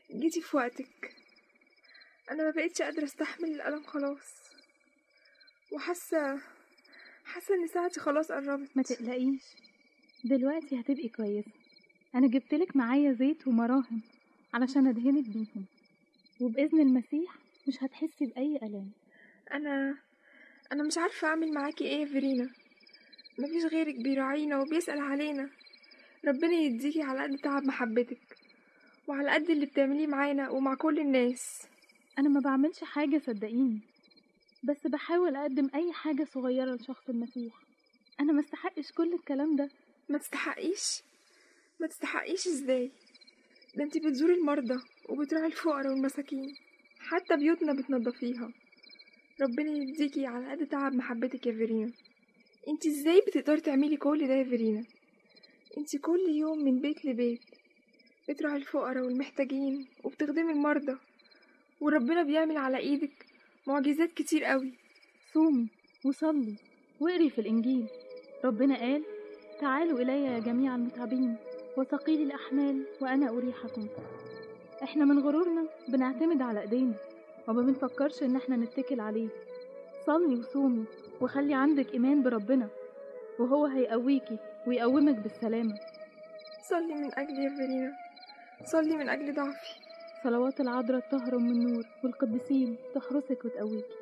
جيتي في وقتك انا ما بقتش قادره استحمل الالم خلاص وحاسه حاسه ان ساعتي خلاص قربت ما تقلقيش دلوقتي هتبقي كويسة أنا جبتلك معايا زيت ومراهم علشان أدهنك بيهم وبإذن المسيح مش هتحسي بأي ألام انا انا مش عارفه اعمل معاكي ايه يا فيرينا مفيش غيرك بيراعينا وبيسأل علينا ربنا يديكي على قد تعب محبتك وعلى قد اللي بتعمليه معانا ومع كل الناس أنا ما بعملش حاجة صدقيني بس بحاول أقدم أي حاجة صغيرة لشخص المسيح أنا ما استحقش كل الكلام ده ما تستحقيش ما تستحقيش ازاي ده انتي بتزوري المرضى وبتراعي الفقراء والمساكين حتى بيوتنا بتنضفيها ربنا يديكي على قد تعب محبتك يا فيرينا انتي ازاي بتقدري تعملي كل ده يا فيرينا انتي كل يوم من بيت لبيت بتراعي الفقراء والمحتاجين وبتخدمي المرضى وربنا بيعمل على ايدك معجزات كتير قوي صومي وصلي واقري في الإنجيل ربنا قال تعالوا إلي يا جميع المتعبين وثقيل الأحمال وأنا أريحكم إحنا من غرورنا بنعتمد على إيدينا وما بنفكرش إن إحنا نتكل عليه صلي وصومي وخلي عندك إيمان بربنا وهو هيقويكي ويقومك بالسلامة صلي من اجلي يا فيرينا صلي من اجل ضعفي صلوات العذراء الطاهرة من النور والقديسين تحرسك وتقويكي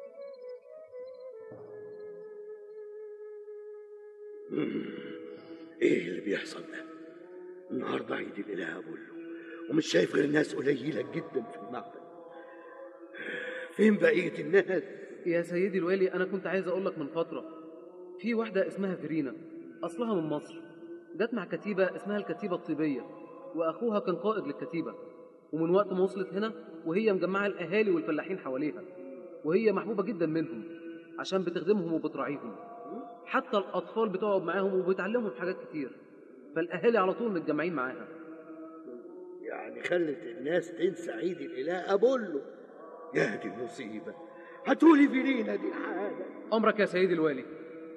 ايه اللي بيحصل ده النهارده عيد الاله ابولو ومش شايف غير ناس قليله جدا في المعبد فين بقيه الناس يا سيدي الوالي انا كنت عايز اقول لك من فتره في واحده اسمها فيرينا اصلها من مصر جت مع كتيبه اسمها الكتيبه الطيبيه واخوها كان قائد للكتيبه ومن وقت ما وصلت هنا وهي مجمعه الاهالي والفلاحين حواليها وهي محبوبه جدا منهم عشان بتخدمهم وبتراعيهم حتى الاطفال بتقعد معاهم وبتعلمهم حاجات كتير فالاهالي على طول متجمعين معاها يعني خلت الناس تنسى عيد الاله ابولو يا دي المصيبه هاتولي فيرينا دي الحاله امرك يا سيدي الوالي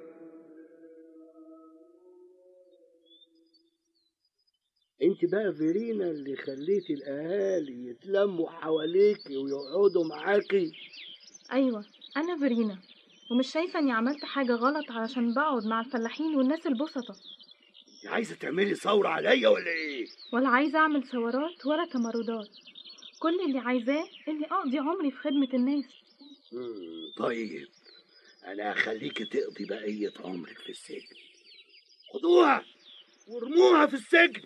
انت بقى فيرينا اللي خليتي الاهالي يتلموا حواليكي ويقعدوا معاكي أيوة أنا فيرينا ومش شايفة إني عملت حاجة غلط علشان بقعد مع الفلاحين والناس البسطة انت عايزه تعملي ثوره عليا ولا ايه ولا عايزة أعمل ثورات ولا تمردات كل اللي عايزاه إني أقضي عمري في خدمة الناس مم، طيب انا هخليكي تقضي بقيه عمرك في السجن خدوها وارموها في السجن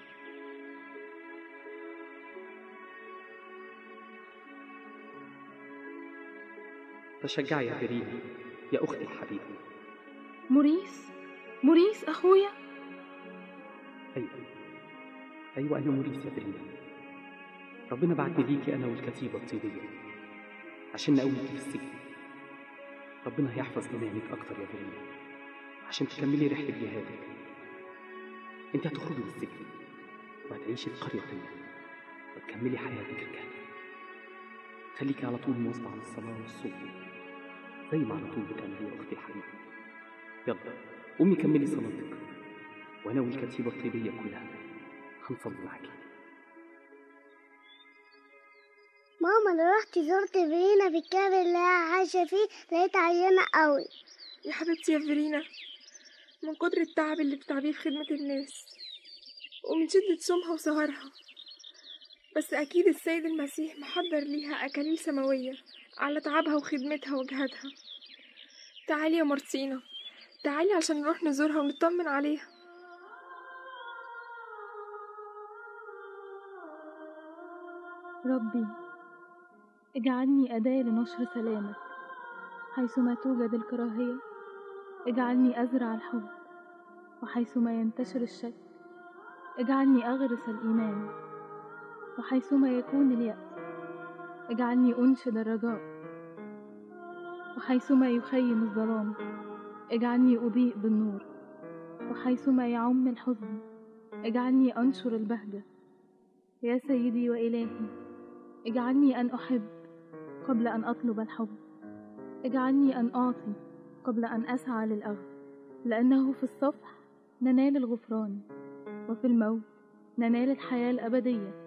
تشجعي يا فيرينا يا أختي الحبيبة موريس موريس أخويا أيوة أيوة أنا موريس يا فيرينا ربنا بعتني ليكي أنا والكتيبة الطيبية عشان نقويكي في السجن ربنا هيحفظ إيمانك أكتر يا فيرينا عشان تكملي رحلة جهادك أنت هتخرجي من السجن وهتعيشي في قرية تانية وتكملي حياتك الكاملة خليكي على طول مواظبة على الصلاة والصوم زي ما على طول بتعملي يا أختي الحبيبة يلا قومي كملي صلاتك وأنا والكتيبة الطيبية كلها هنصلي معاكي ماما انا رحت زرت فينا في الكهف اللي هي عايشة فيه لقيت عيانة قوي يا حبيبتي يا فيرينا من كتر التعب اللي بتعبيه في خدمة الناس ومن شدة صومها وسهرها بس أكيد السيد المسيح محضر ليها أكاليل سماوية على تعبها وخدمتها وجهادها تعالي يا مرسينا تعالي عشان نروح نزورها ونطمن عليها ربي اجعلني أداة لنشر سلامك حيثما توجد الكراهية اجعلني أزرع الحب وحيثما ينتشر الشك اجعلني أغرس الإيمان وحيثما يكون اليأس اجعلني أنشد الرجاء وحيثما يخيم الظلام اجعلني أضيء بالنور وحيثما يعم الحزن اجعلني أنشر البهجة يا سيدي وإلهي اجعلني أن أحب قبل أن أطلب الحب اجعلني أن أعطي قبل أن أسعى للأخذ لأنه في الصفح ننال الغفران وفي الموت ننال الحياة الأبدية